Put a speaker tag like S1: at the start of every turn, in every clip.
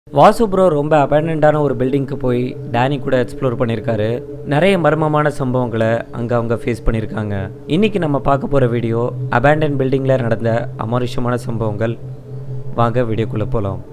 S1: Vasu bro ரொம்ப அபேண்டண்டான ஒரு பில்டிங்க்கு போய் டேனி கூட எக்ஸ்ப்ளோர் பண்ணியிருக்காரு நிறைய மர்மமான சம்பவங்களை அங்கே அவங்க ஃபேஸ் பண்ணியிருக்காங்க இன்னைக்கு நம்ம பார்க்க போகிற வீடியோ அபேண்டன் பில்டிங்கில் நடந்த அமானுஷமான சம்பவங்கள் வாங்க வீடியோக்குள்ளே போகலாம்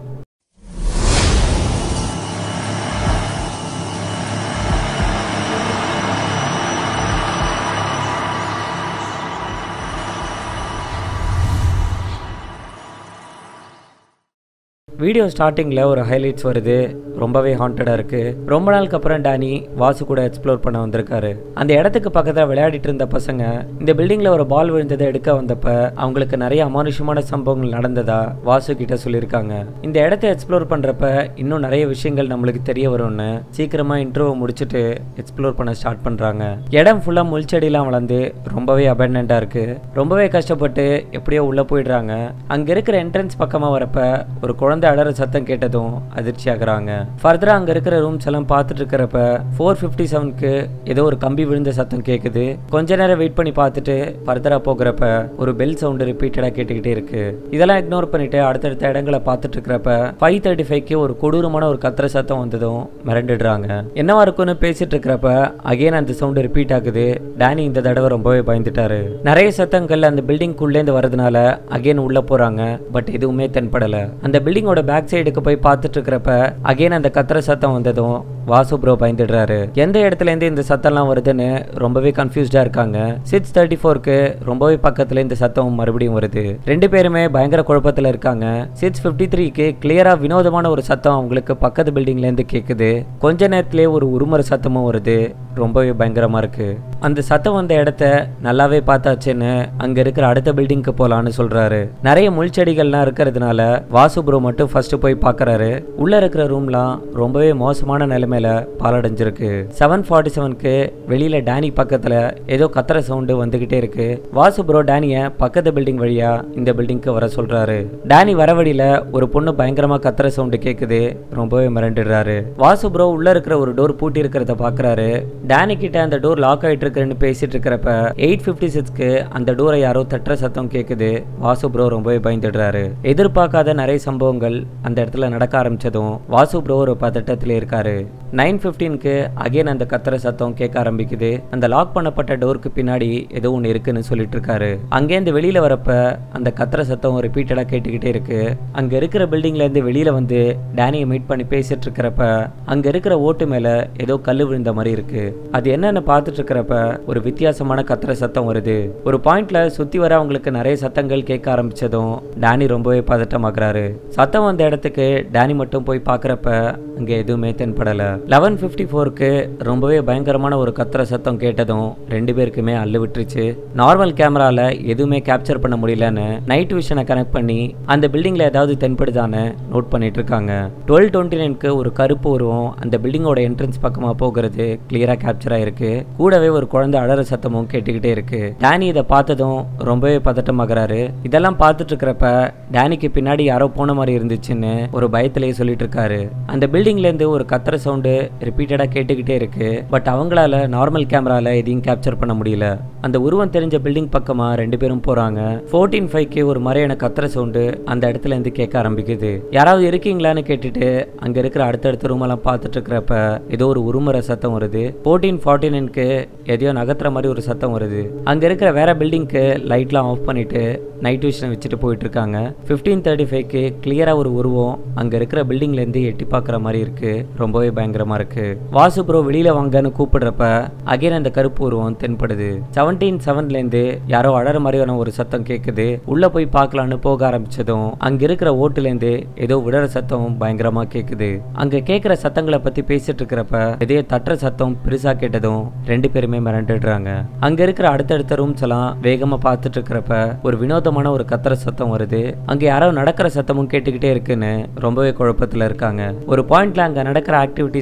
S1: வீடியோ ஸ்டார்டிங்கில் ஒரு ஹைலைட்ஸ் வருது ரொம்பவே ஹாண்டடாக இருக்குது ரொம்ப நாளுக்கு அப்புறம் டேனி வாசு கூட எக்ஸ்ப்ளோர் பண்ண வந்திருக்காரு அந்த இடத்துக்கு பக்கத்தில் விளையாடிட்டு இருந்த பசங்க இந்த பில்டிங்கில் ஒரு பால் விழுந்ததை எடுக்க வந்தப்ப அவங்களுக்கு நிறைய அமானுஷமான சம்பவங்கள் நடந்ததா வாசு கிட்ட சொல்லியிருக்காங்க இந்த இடத்த எக்ஸ்ப்ளோர் பண்ணுறப்ப இன்னும் நிறைய விஷயங்கள் நம்மளுக்கு தெரிய வரும்னு சீக்கிரமாக இன்ட்ரோவை முடிச்சுட்டு எக்ஸ்ப்ளோர் பண்ண ஸ்டார்ட் பண்ணுறாங்க இடம் ஃபுல்லாக முள்செடிலாம் வளர்ந்து ரொம்பவே அபேண்டண்டாக இருக்குது ரொம்பவே கஷ்டப்பட்டு எப்படியோ உள்ளே போயிடுறாங்க அங்கே இருக்கிற என்ட்ரன்ஸ் பக்கமாக வரப்ப ஒரு குழந்தை அலற சத்தம் கேட்டதும் அதிர்ச்சி ஆகுறாங்க ஃபர்தரா அங்க இருக்கிற ரூம்ஸ் எல்லாம் பார்த்துட்டு இருக்கிறப்ப ஃபோர் ஃபிஃப்டி செவனுக்கு ஏதோ ஒரு கம்பி விழுந்த சத்தம் கேட்குது கொஞ்ச நேரம் வெயிட் பண்ணி பார்த்துட்டு ஃபர்தரா போகிறப்ப ஒரு பெல் சவுண்டு ரிப்பீட்டடா கேட்டுக்கிட்டே இருக்கு இதெல்லாம் இக்னோர் பண்ணிட்டு அடுத்தடுத்த இடங்களை பார்த்துட்டு இருக்கிறப்ப ஃபைவ் தேர்ட்டி ஃபைவ்க்கு ஒரு கொடூரமான ஒரு கத்திர சத்தம் வந்ததும் மிரண்டுடுறாங்க என்னவா இருக்கும்னு பேசிட்டு இருக்கிறப்ப அகைன் அந்த சவுண்டு ரிப்பீட் ஆகுது டேனி இந்த தடவை ரொம்பவே பயந்துட்டாரு நிறைய சத்தங்கள் அந்த பில்டிங்குள்ளேருந்து வரதுனால அகைன் உள்ள போறாங்க பட் எதுவுமே தென்படல அந்த பில்டிங்கோட பேக் சைடுக்கு போய் பார்த்துட்டு இருக்கிறப்ப அகைன் அந்த கத்திர சத்தம் வந்ததும் வாசு ப்ரோ பயந்துடுறாரு எந்த இடத்துல இருந்து இந்த சத்தம்லாம் வருதுன்னு ரொம்பவே கன்ஃபியூஸ்டா இருக்காங்க சிக்ஸ் தேர்ட்டி ஃபோருக்கு ரொம்பவே பக்கத்துல இந்த சத்தம் மறுபடியும் வருது ரெண்டு பேருமே பயங்கர குழப்பத்துல இருக்காங்க சிக்ஸ் ஃபிஃப்டி த்ரீக்கு கிளியரா வினோதமான ஒரு சத்தம் அவங்களுக்கு பக்கத்து பில்டிங்ல இருந்து கேக்குது கொஞ்ச நேரத்திலே ஒரு உருமர சத்தமும் வருது ரொம்பவே பயங்கரமா இருக்கு அந்த சத்தம் வந்த இடத்த நல்லாவே பார்த்தாச்சுன்னு அங்க இருக்கிற அடுத்த பில்டிங்க்கு போலான்னு சொல்றாரு நிறைய முள்செடிகள்லாம் இருக்கிறதுனால வாசு ப்ரோ மட்டும் ஃபர்ஸ்ட் போய் பார்க்கறாரு உள்ள இருக்கிற ரூம்லாம் ரொம்பவே மோசமான நிலைமையில பாலடைஞ்சிருக்கு செவன் ஃபார்ட்டி செவனுக்கு வெளியில டேனி பக்கத்துல ஏதோ கத்துற சவுண்டு வந்துகிட்டே இருக்கு வாசு ப்ரோ டேனிய பக்கத்து பில்டிங் வழியா இந்த பில்டிங்க்கு வர சொல்றாரு டேனி வர வழியில ஒரு பொண்ணு பயங்கரமா கத்துற சவுண்டு கேக்குது ரொம்பவே மிரண்டுடுறாரு வாசு ப்ரோ உள்ள இருக்கிற ஒரு டோர் பூட்டி இருக்கிறத பாக்குறாரு டேனி கிட்ட அந்த டோர் லாக் ஆயிட்டு இருக்குன்னு பேசிட்டு இருக்கிறப்ப எயிட் பிப்டி சிக்ஸ்க்கு அந்த டோரை யாரோ தட்டுற சத்தம் கேக்குது வாசு ப்ரோ ரொம்பவே பயந்துடுறாரு எதிர்பார்க்காத நிறைய சம்பவங்கள் அந்த இடத்துல நடக்க ஆரம்பிச்சதும் வாசு ப்ரோ ஒரு பதட்டத்துல இருக்காரு நைன் ஃபிஃப்டீனுக்கு அகைன் அந்த கத்துற சத்தம் கேட்க ஆரம்பிக்குது அந்த லாக் பண்ணப்பட்ட டோருக்கு பின்னாடி ஏதோ ஒன்று இருக்குன்னு சொல்லிட்டு இருக்காரு அங்கேருந்து வெளியில வரப்ப அந்த கத்துற சத்தம் ரிப்பீட்டடா கேட்டுக்கிட்டே இருக்கு அங்க இருக்கிற பில்டிங்ல இருந்து வெளியில வந்து டேனியை மீட் பண்ணி பேசிட்டு இருக்கிறப்ப அங்க இருக்கிற ஓட்டு மேல ஏதோ கல்லு விழுந்த மாதிரி இருக்கு அது என்னன்னு பார்த்துட்டு இருக்கிறப்ப ஒரு வித்தியாசமான கத்துற சத்தம் வருது ஒரு பாயிண்ட்ல சுத்தி வர அவங்களுக்கு நிறைய சத்தங்கள் கேட்க ஆரம்பிச்சதும் டேனி ரொம்பவே பதட்டமாக்குறாரு சத்தம் வந்த இடத்துக்கு டேனி மட்டும் போய் பார்க்கறப்ப அங்க எதுவுமே தென்படல லெவன் ஃபிஃப்டி ஃபோருக்கு ரொம்பவே பயங்கரமான ஒரு கத்துற சத்தம் கேட்டதும் ரெண்டு பேருக்குமே அள்ளு விட்டுருச்சு நார்மல் கேமரால எதுவுமே கேப்சர் பண்ண முடியலன்னு நைட் விஷனை கனெக்ட் பண்ணி அந்த பில்டிங்ல ஏதாவது தென்படுதான்னு நோட் பண்ணிட்டு இருக்காங்க டுவெல் டுவெண்ட்டி நைனுக்கு ஒரு கருப்பு உருவம் அந்த பில்டிங்கோட என்ட்ரன்ஸ் பக்கமா போகிறது கிளியரா கேப்சர் ஆயிருக்கு கூடவே ஒரு குழந்தை அழற சத்தமும் கேட்டுக்கிட்டே இருக்கு டேனி இதை பார்த்ததும் ரொம்பவே பதட்டமாகறாரு இதெல்லாம் பார்த்துட்டு இருக்கிறப்ப டேனிக்கு பின்னாடி யாரோ போன மாதிரி இருந்துச்சுன்னு ஒரு பயத்திலேயே சொல்லிட்டு இருக்காரு அந்த பில்டிங்ல இருந்து ஒரு கத்துற சவுண்டு ரிப்பீட்டடா கேட்டுக்கிட்டே இருக்கு பட் அவங்களால நார்மல் கேமரால எதையும் கேப்சர் பண்ண முடியல அந்த உருவம் தெரிஞ்ச பில்டிங் பக்கமா ரெண்டு பேரும் போறாங்க ஃபோர்டீன் ஃபைவ்க்கு ஒரு மறையான கத்துற சவுண்டு அந்த இடத்துல இருந்து கேட்க ஆரம்பிக்குது யாராவது இருக்கீங்களான்னு கேட்டுட்டு அங்க இருக்கிற அடுத்தடுத்த ரூம் எல்லாம் பார்த்துட்டு இருக்கிறப்ப ஏதோ ஒரு உருமுறை சத்தம் வருது ஃபோர்டீன் ஃபார்ட்டினுக்கு எதையோ நகர்த்துற மாதிரி ஒரு சத்தம் வருது அங்க இருக்கிற வேற பில்டிங்க்கு லைட்லாம் ஆஃப் பண்ணிட்டு நைட் விஷனை வச்சுட்டு போயிட்டு இருக்காங்க ஃபிஃப்டீன் தேர்ட்டி ஃபைவ்க்கு கிளியரா ஒரு உருவம் அங்க இருக்கிற பில்டிங்ல இருந்து எட்டி பார்க்குற மாதிரி இருக்கு ரொம்பவே பயங்கரமா இருக்கு வாசு ப்ரோ வெளியில வாங்கன்னு கூப்பிடுறப்ப அகைன் அந்த கருப்பு உருவம் தென்படுது செவன்டீன் செவன்ல இருந்து யாரோ அழற மாதிரியான ஒரு சத்தம் கேட்குது உள்ள போய் பார்க்கலான்னு போக ஆரம்பிச்சதும் அங்க இருக்கிற ஓட்டுல இருந்து ஏதோ விடற சத்தம் பயங்கரமா கேக்குது அங்க கேட்கிற சத்தங்களை பத்தி பேசிட்டு இருக்கிறப்ப எதையோ தட்டுற சத்தம் பெருசா கேட்டதும் ரெண்டு பேருமே மிரண்டுடுறாங்க அங்க இருக்கிற அடுத்தடுத்த ரூம்ஸ் எல்லாம் வேகமா பார்த்துட்டு இருக்கிறப்ப ஒரு வினோதமான ஒரு கத்துற சத்தம் வருது அங்க யாரோ நடக்கிற சத்தமும் கேட்டுக்கிட்டே இருக்குன்னு ரொம்பவே குழப்பத்துல இருக்காங்க ஒரு பாயிண்ட்ல அங்க நடக்கிற ஆக்டிவிட்டிஸ்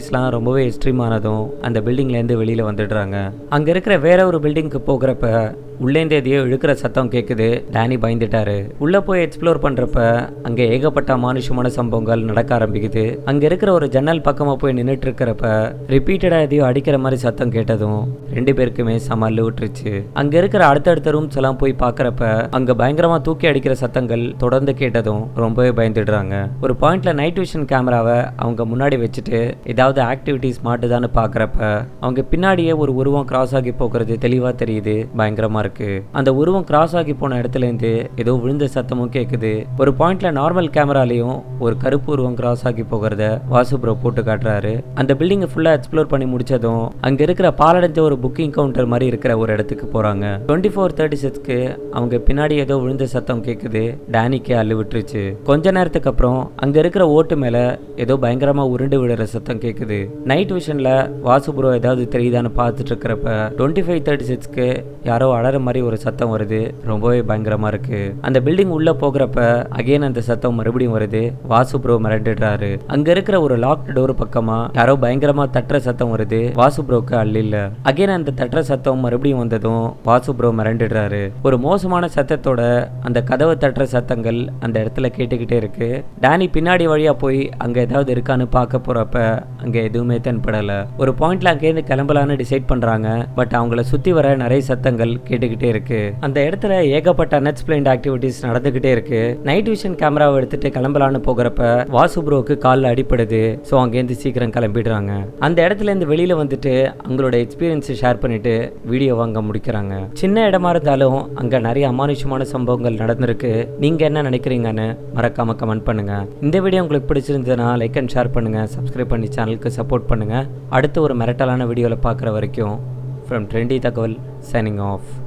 S1: ஆக்டிவிட்டீஸ்லாம் ரொம்பவே எக்ஸ்ட்ரீமானதும் அந்த பில்டிங்லேருந்து வெளியில் வந்துடுறாங்க அங்கே இருக்கிற வேற ஒரு பில்டிங்க்கு போகிறப்ப உள்ளேந்து எதையோ இழுக்கிற சத்தம் கேட்குது டேனி பயந்துட்டாரு உள்ள போய் எக்ஸ்ப்ளோர் பண்றப்ப அங்க ஏகப்பட்ட அமானுஷமான சம்பவங்கள் நடக்க ஆரம்பிக்குது அங்க இருக்கிற ஒரு ஜன்னல் பக்கமா போய் நின்றுட்டு இருக்கிறப்ப ரிப்பீட்டடா எதையோ அடிக்கிற மாதிரி சத்தம் கேட்டதும் ரெண்டு பேருக்குமே சம அள்ளு விட்டுருச்சு அங்க இருக்கிற அடுத்தடுத்த ரூம்ஸ் எல்லாம் போய் பார்க்கறப்ப அங்க பயங்கரமா தூக்கி அடிக்கிற சத்தங்கள் தொடர்ந்து கேட்டதும் ரொம்பவே பயந்துடுறாங்க ஒரு பாயிண்ட்ல நைட் விஷன் கேமராவை அவங்க முன்னாடி வச்சுட்டு ஏதாவது ஆக்டிவிட்டிஸ் மாட்டுதான்னு பார்க்கறப்ப அவங்க பின்னாடியே ஒரு உருவம் கிராஸ் ஆகி போகிறது தெளிவா தெரியுது பயங்கரமா இருக்கு அந்த உருவம் கிராஸ் ஆகி போன இடத்துல இருந்து ஏதோ விழுந்த சத்தமும் கேட்குது ஒரு பாயிண்ட்ல நார்மல் கேமராலையும் ஒரு கருப்பு உருவம் கிராஸ் ஆகி போகிறத வாசு ப்ரோ போட்டு காட்டுறாரு அந்த பில்டிங்கை ஃபுல்லா எக்ஸ்ப்ளோர் பண்ணி முடிச்சதும் அங்க இருக்கிற பாலடைஞ்ச ஒரு புக்கிங் கவுண்டர் மாதிரி இருக்கிற ஒரு இடத்துக்கு போறாங்க டுவெண்ட்டி ஃபோர் தேர்ட்டி சிக்ஸ்க்கு அவங்க பின்னாடி ஏதோ விழுந்த சத்தம் கேட்குது டேனிக்கு அள்ளு விட்டுருச்சு கொஞ்ச நேரத்துக்கு அப்புறம் அங்க இருக்கிற ஓட்டு மேல ஏதோ பயங்கரமா உருண்டு விடுற சத்தம் கேட்குது நைட் விஷன்ல வாசு ப்ரோ ஏதாவது தெரியுதான்னு பார்த்துட்டு இருக்கிறப்ப டுவெண்ட்டி ஃபைவ் தேர்ட்டி சிக்ஸ்க்கு யாரோ அலற மாதிரி ஒரு சத்தம் வருது ரொம்பவே பயங்கரமா இருக்கு அந்த பில்டிங் உள்ள போகிறப்ப அகைன் அந்த சத்தம் மறுபடியும் வருது வாசு ப்ரோ மிரண்டுடுறாரு அங்க இருக்கிற ஒரு லாக்ட் டோர் பக்கமா யாரோ பயங்கரமா தட்டுற சத்தம் வருது வாசு ப்ரோக்கு அள்ளி இல்ல அகைன் அந்த தட்டுற சத்தம் மறுபடியும் வந்ததும் வாசு ப்ரோ மிரண்டுடுறாரு ஒரு மோசமான சத்தத்தோட அந்த கதவை தட்டுற சத்தங்கள் அந்த இடத்துல கேட்டுக்கிட்டே இருக்கு டேனி பின்னாடி வழியா போய் அங்க ஏதாவது இருக்கான்னு பார்க்க போறப்ப அங்க எதுவுமே தென்படல ஒரு பாயிண்ட்ல அங்கேருந்து கிளம்பலான்னு டிசைட் பண்றாங்க பட் அவங்கள சுத்தி வர நிறைய சத்தங்கள் கேட்டுக்கிட்டே இருக்கு அந்த இடத்துல ஏகப்பட்ட அன்எக்ஸ்பிளைன்ட் ஆக்டிவிட்டிஸ் நடந்துகிட்டே இருக்கு நைட் விஷன் கேமராவை எடுத்துட்டு கிளம்பலான்னு போகிறப்ப வாசு ப்ரோக்கு காலில் அடிப்படுது ஸோ அங்கேருந்து சீக்கிரம் கிளம்பிடுறாங்க அந்த இடத்துல இருந்து வெளியில வந்துட்டு அவங்களோட எக்ஸ்பீரியன்ஸை ஷேர் பண்ணிட்டு வீடியோ வாங்க முடிக்கிறாங்க சின்ன இடமா இருந்தாலும் அங்க நிறைய அமானுஷமான சம்பவங்கள் நடந்திருக்கு நீங்க என்ன நினைக்கிறீங்கன்னு மறக்காம கமெண்ட் பண்ணுங்க இந்த வீடியோ உங்களுக்கு பிடிச்சிருந்ததுன்னா லைக் அண்ட் ஷேர் பண்ணுங்க சப்ஸ்கிரைப் பண்ணி சேனலுக்கு சப்போர்ட் பண்ணுங்க அடுத்து ஒரு மிரட்டலான வீடியோவில் பார்க்குற வரைக்கும் ஃப்ரம் ட்ரெண்டி தகவல் சைனிங் ஆஃப்